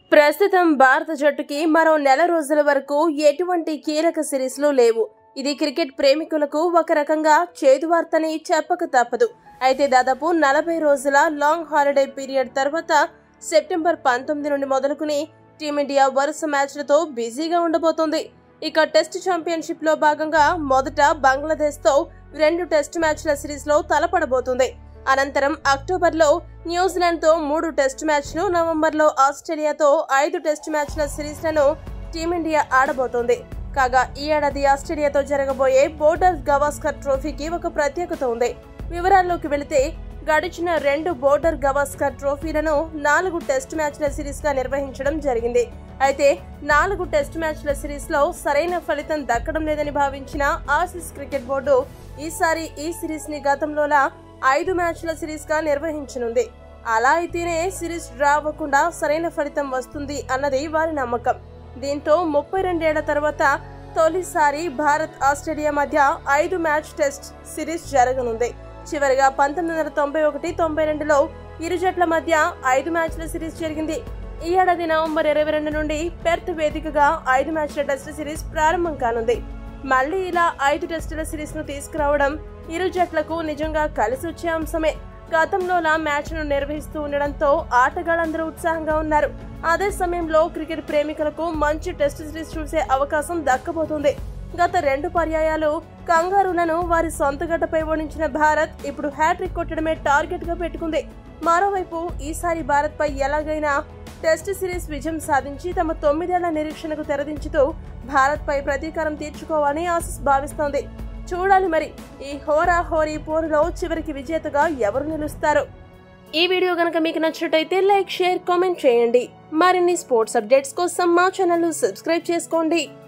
ప్రస్తుతం భారత జట్టుకి మరో నెల రోజుల వరకు ఎటువంటి కీలక సిరీస్లు లేవు ఇది క్రికెట్ ప్రేమికులకు ఒక రకంగా చేదువార్తని చెప్పక తప్పదు అయితే దాదాపు నలభై రోజుల లాంగ్ హాలిడే పీరియడ్ తర్వాత సెప్టెంబర్ పంతొమ్మిది నుండి మొదలుకుని టీమిండియా వరుస మ్యాచ్లతో బిజీగా ఉండబోతోంది ఇక టెస్ట్ ఛాంపియన్షిప్ లో భాగంగా మొదట బంగ్లాదేశ్ తో రెండు టెస్ట్ మ్యాచ్ల సిరీస్ లో తలపడబోతుంది అనంతరం అక్టోబర్లో న్యూజిలాండ్తో మూడు టెస్ట్ మ్యాచ్లు నవంబర్లో ఆస్ట్రేలియాతో ఐదు టెస్ట్ మ్యాచ్ల సిరీస్లను టీమిండియా ఆడబోతోంది కాగా ఈ ఏడాది ఆస్ట్రేలియాతో జరగబోయే బోర్డర్ గవాస్కర్ ట్రోఫీకి ఒక ప్రత్యేకత ఉంది వివరాల్లోకి వెళితే గడిచిన రెండు బోర్డర్ గవాస్కర్ ట్రోఫీలను నాలుగు టెస్ట్ మ్యాచ్ల సిరీస్ గా నిర్వహించడం జరిగింది అయితే నాలుగు టెస్ట్ మ్యాచ్ల సిరీస్ లో సరైన ఫలితం దక్కడం లేదని భావించిన ఆసీస్ క్రికెట్ బోర్డు ఈసారి ఈ సిరీస్ ని గతంలోలా ఐదు మ్యాచ్ల సిరీస్ గా నిర్వహించనుంది అలా అయితేనే సిరీస్ డ్రా అవ్వకుండా సరైన ఫలితం వస్తుంది అన్నది వారి నమ్మకం దీంతో ముప్పై రెండేళ్ల తర్వాత తొలిసారి భారత్ ఆస్ట్రేలియా మధ్య ఐదు మ్యాచ్ టెస్ట్ సిరీస్ జరగనుంది చివరిగా పంతొమ్మిది వందల తొంభై ఒకటి తొంభై రెండులో ఇరు జట్ల మధ్య ఐదు మ్యాచ్ల సిరీస్ జరిగింది ఈ ఏడాది నవంబర్ ఇరవై రెండు నుండి పెర్త్ వేదికగా ఐదు మ్యాచ్ల టెస్ట్ సిరీస్ ప్రారంభం కానుంది మళ్ళీ ఇలా ఐదు టెస్టుల సిరీస్ ను తీసుకురావడం ఇరు జట్లకు నిజంగా కలిసి వచ్చే అంశమే గతంలోలా మ్యాచ్ ను నిర్వహిస్తూ ఉండడంతో ఆటగాళ్లందరూ ఉత్సాహంగా ఉన్నారు అదే సమయంలో క్రికెట్ ప్రేమికులకు మంచి టెస్ట్ సిరీస్ చూసే అవకాశం దక్కబోతుంది గత రెండు పర్యాయాలు కంగారులను వారి సొంత గడ్డపై ఓడించిన భారత్ ఇప్పుడు హ్యాట్రిక్ కొట్టడమే టార్గెట్ గా పెట్టుకుంది మరోవైపు ఈసారి భారత్ పై ఎలాగైనా టెస్ట్ సిరీస్ విజయం సాధించి తమ తొమ్మిదేళ్ల నిరీక్షణకు తెరదించుతూ భారత్ పై ప్రతీకారం తీర్చుకోవాలని ఆసిస్ భావిస్తోంది చూడాలి మరి ఈ హోరా హోరీ పోరులో చివరికి విజేతగా ఎవరు నిలుస్తారు ఈ వీడియో కనుక మీకు నచ్చినట్టయితే లైక్ షేర్ కామెంట్ చేయండి మరిన్ని స్పోర్ట్స్ అప్డేట్స్ కోసం మా ఛానల్ సబ్స్క్రైబ్ చేసుకోండి